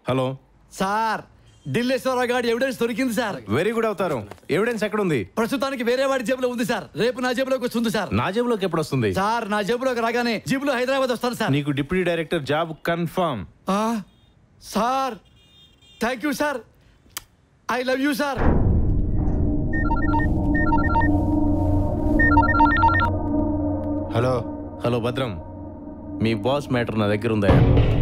Hello sir Dilleswara Rao గారి evidence దొరికింది sir very good అవుతారు ఎవిడెన్స్ ఎక్కడ ఉంది ప్రస్తుతానికి వేరే వాడి జేబులో ఉంది సార్ రేపు నా జేబులోకి వస్తుంది సార్ నా జేబులోకి ఎప్పుడు వస్తుంది సార్ నా జేబులోకి రాగానే జీబులో హైదరాబాద్ వస్తాను సార్ నీకు డిప్యూటీ డైరెక్టర్ జాబ్ కన్ఫర్మ్ ఆ, sir thank you sir I love you sir hello hello భద్రం మీ బాస్ మ్యాటర్ నా దగ్గర ఉందా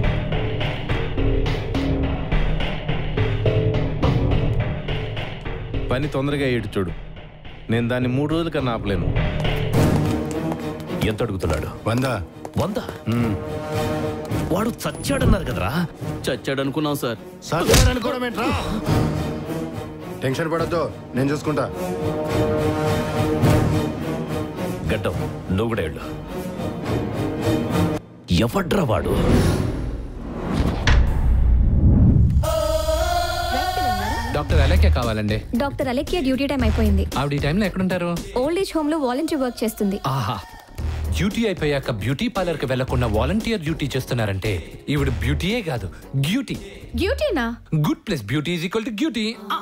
పని తొందరగా ఏడు చూడు నేను దాన్ని మూడు రోజుల కన్నా ఆపలేను ఎంత అడుగుతున్నాడు వందా వంద వాడు చచ్చాడన్నారు కదరా చచ్చాడు అనుకున్నాం సార్ సార్ అనుకోవడం ఏంట్రా టెన్షన్ పడద్దు నేను చూసుకుంటా గడ్డం నువ్వు కూడా వెళ్ళు ఎవడ్రా వాడు డాక్టర్ అలెక్కే కావాలండి డాక్టర్ అలెక్య డ్యూటీ టైం అయిపోయింది ఆవిడ ఈ టైంలో ఎక్కడుంటారు ఓల్డ్ ఏజ్ హోమ్ లో వాలంటీర్ వర్క్ చేస్తుంది ఆహా డ్యూటీ అయిపోయాక బ్యూటీ పార్లర్ కి వెళ్లకుండా వాలంటీర్ డ్యూటీ చేస్తున్నారంటే ఈవిడ బ్యూటీయే కాదు బ్యూటీ డ్యూటీనా good plus beauty is equal to beauty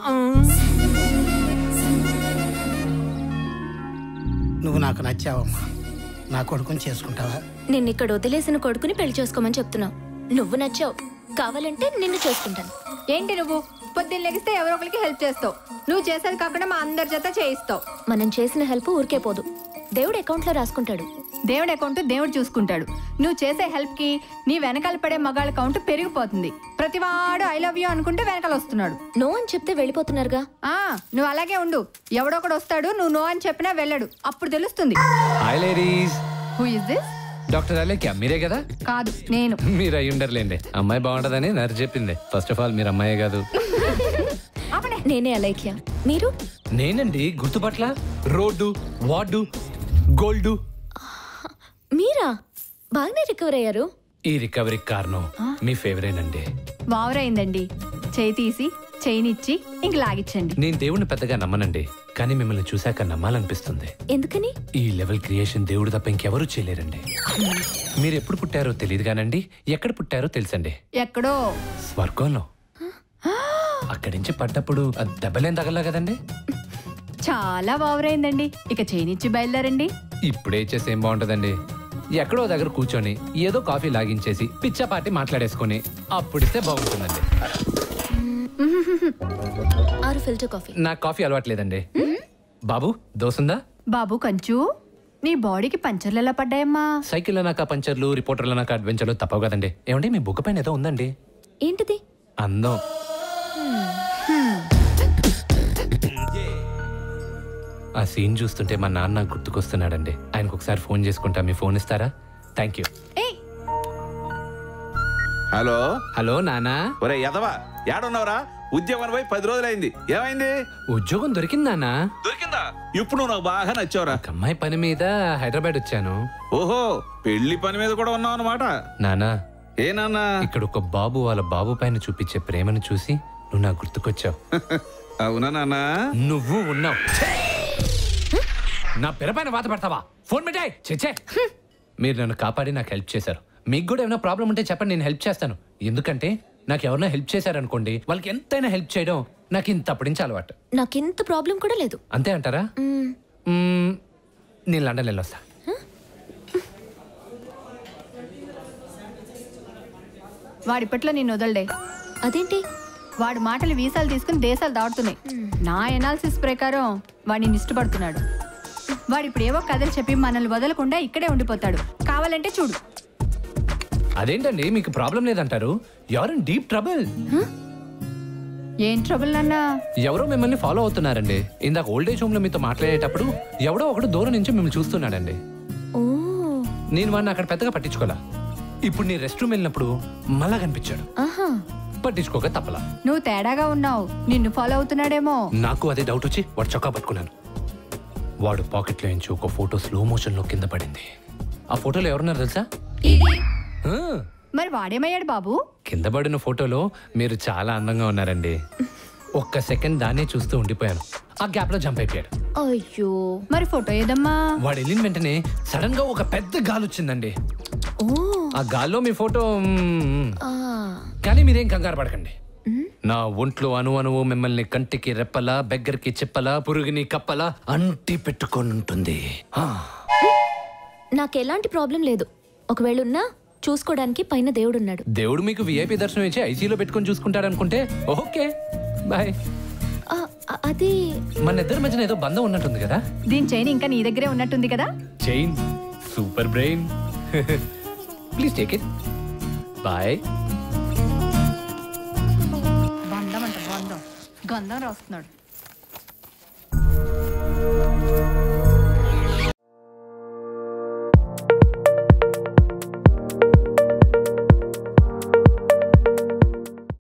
నువ్వు నాకు నచ్చావమ్మా నా కొడుకుని చేసుకుంటావా నిన్ను ఇక్కడ వదిలేసిన కొడుకుని పెళ్లి చేసుకోమని చెప్తున్నావు నువ్వు నచ్చావు కావాలంటే నిన్ను చేసుకుంటాను ఏంటి నువ్వు పొద్దున్న లెగిస్తే ఎవరో ఒకరికి హెల్ప్ చేస్తావు నువ్వు చేసేది కాకుండా మా అందరి చేత చేయిస్తావు మనం చేసిన హెల్ప్ ఊరికే పోదు దేవుడు అకౌంట్ లో రాసుకుంటాడు దేవుడి అకౌంట్ దేవుడు చూసుకుంటాడు నువ్వు చేసే హెల్ప్ కి నీ వెనకాల పడే మగాళ్ళ కౌంట్ పెరిగిపోతుంది ప్రతివాడు ఐ లవ్ యూ అనుకుంటే వెనకాల వస్తున్నాడు నో అని చెప్తే వెళ్ళిపోతున్నారుగా ఆ నువ్వు అలాగే ఉండు ఎవడొకడు వస్తాడు నువ్వు నో అని చెప్పినా వెళ్ళడు అప్పుడు తెలుస్తుంది hi ladies who is this doctor Alekhya మీరే కదా కాదు నేను మీరు అయి ఉండర్లేండి అమ్మాయి బాగుంటదని నర్సు చెప్పింది ఫస్ట్ ఆఫ్ ఆల్ మీరు అమ్మాయే కాదు నేనే అలైక్య మీరు నేనండి గుర్తుపట్ల రోడ్డు వార్డు గోల్డు మీరా బాగానే రికవర్ అయ్యారు ఈ రికవరీ కారణం మీ ఫేవరేట్ అండి వావరైందండి చేయి తీసి చేయినిచ్చి ఇంక లాగిచ్చండి నేను దేవుణ్ణి పెద్దగా నమ్మనండి కానీ మిమ్మల్ని చూశాక నమ్మాలనిపిస్తుంది ఎందుకని ఈ లెవెల్ క్రియేషన్ దేవుడు తప్ప ఇంకెవరూ చేయలేరండి మీరు ఎప్పుడు పుట్టారో తెలియదు కానండి ఎక్కడ పుట్టారో తెలుసండి ఎక్కడో స్వర్గంలో అక్కడి నుంచి పడ్డప్పుడు అది దెబ్బలేం తగలా కదండి చాలా వావరైందండి ఇక చేయినిచ్చి బయలుదేరండి ఇప్పుడే చేసి ఏం బాగుంటదండి ఎక్కడో దగ్గర కూర్చొని ఏదో కాఫీ లాగించేసి పిచ్చపాటి మాట్లాడేసుకొని అప్పుడిస్తే బాగుంటుందండి ఆరు ఫిల్టర్ కాఫీ నాకు కాఫీ అలవాట్లేదండి బాబు దోసుందా బాబు కంచు నీ బాడీకి పంచర్లు ఎలా పడ్డాయమ్మా సైకిల్ నాక పంచర్లు రిపోర్టర్ల నాక అడ్వెంచర్లు తప్పవు కదండి ఏమండి మీ బుక్ పైన ఏదో ఉందండి ఏంటిది అందం ఆ సీన్ చూస్తుంటే మా నాన్న నాకు గుర్తుకొస్తున్నాడండి ఆయనకు ఒకసారి ఫోన్ చేసుకుంటా మీ ఫోన్ ఇస్తారా థ్యాంక్ యూ హలో హలో నానా ఒరే యదవా ఏడున్నావురా ఉద్యోగం పోయి పది రోజులైంది ఏమైంది ఉద్యోగం దొరికింది నానా దొరికిందా ఇప్పుడు నువ్వు నాకు బాగా నచ్చావురా ఒక అమ్మాయి పని మీద హైదరాబాద్ వచ్చాను ఓహో పెళ్లి పని మీద కూడా ఉన్నావు అనమాట నానా ఏ నాన్న ఇక్కడ ఒక బాబు వాళ్ళ బాబు పైన చూపించే ప్రేమను చూసి నువ్వు నాకు గుర్తుకొచ్చావు అవునా నాన్న నువ్వు ఉన్నావు నా పిర పైన వాత పడతావా ఫోన్ పెట్టాయి చెచ్చే మీరు నన్ను కాపాడి నాకు హెల్ప్ చేశారు మీకు కూడా ఏమైనా ప్రాబ్లం ఉంటే చెప్పండి నేను హెల్ప్ చేస్తాను ఎందుకంటే నాకు ఎవరైనా హెల్ప్ చేశారనుకోండి వాళ్ళకి ఎంతైనా హెల్ప్ చేయడం నాకు ఇంత అప్పటి నుంచి అలవాటు నాకింత ప్రాబ్లం కూడా లేదు అంతే అంటారా మ్మ్. మ్మ్, నేను లండన్ వెళ్ళొస్తా వాడిప్పట్లో నిన్ను వదలడే అదేంటి వాడి మాటలు వీసాలు తీసుకుని దేశాలు దాటుతున్నాయి నా ఎనాలిసిస్ ప్రకారం వాడిని ఇష్టపడుతున్నాడు వాడు ఇప్పుడు ఏవో కథలు చెప్పి మనల్ని వదలకుండా ఇక్కడే ఉండిపోతాడు కావాలంటే చూడు అదేంటండి మీకు ప్రాబ్లం లేదంటారు ఎవరు డీప్ ట్రబుల్ ఏం ట్రబుల్ నాన్నా ఎవరో మిమ్మల్ని ఫాలో అవుతున్నారండి ఇందాక ఓల్డేజ్ హోమ్ లో మీతో మాట్లాడేటప్పుడు ఎవడో ఒకడు దూరం నుంచి మిమ్మల్ని చూస్తున్నాడండి ఓ నేను వాడిని అక్కడ పెద్దగా పట్టించుకోలా ఇప్పుడు నీ రెస్ట్ రూమ్ వెళ్ళినప్పుడు మళ్ళా కనిపించాడు ఆహా పట్టించుకోక తప్పలా నువ్వు తేడాగా ఉన్నావు నిన్ను ఫాలో అవుతున్నాడేమో నాకు అదే డౌట్ వచ్చి వాడు చొక్కా పట్టుకున్నాను వాడు పాకెట్లో నుంచి ఒక ఫోటో స్లో మోషన్ లో కింద పడింది ఆ ఫోటోలో ఎవరున్నారు తెలుసా ఆ, మరి వాడేమయ్యాడు బాబు కింద పడిన ఫోటోలో మీరు చాలా అందంగా ఉన్నారండి ఒక్క సెకండ్ దాన్నే చూస్తూ ఉండిపోయాను ఆ గ్యాప్ లో జంప్ అయిపోయాడు అయ్యో మరి ఫోటో ఏదమ్మా వాడు వెళ్ళిన వెంటనే సడన్ గా ఒక పెద్ద గాలి వచ్చిందండి ఓ ఆ గాల్లో మీ ఫోటో మ్మ్. ఆ, కానీ మీరేం కంగారు పడకండి నా ఒంట్లో అణు అణువు మిమ్మల్ని కంటికి రెప్పలా బెగ్గరికి చెప్పలా పురుగుని కప్పలా అంటి పెట్టుకొని ఉంటుంది ఆ, నాకు ఎలాంటి ప్రాబ్లం లేదు ఒకవేళ ఉన్నా చూసుకోవడానికి పైన దేవుడున్నాడు దేవుడు మీకు విఐపి దర్శనం ఇచ్చి ఐసీలో పెట్టుకొని చూసుకుంటాడు అనుకుంటే ఓకే బాయ్ ఆ, ఆ, అది మన ఇద్దరి మధ్యన ఏదో బంధం ఉన్నట్టుంది కదా దీని చైన్ ఇంకా నీ దగ్గరే ఉన్నట్టుంది కదా chain super brain please take it bye బంధం అంట బంధం గంధం రాస్తున్నాడు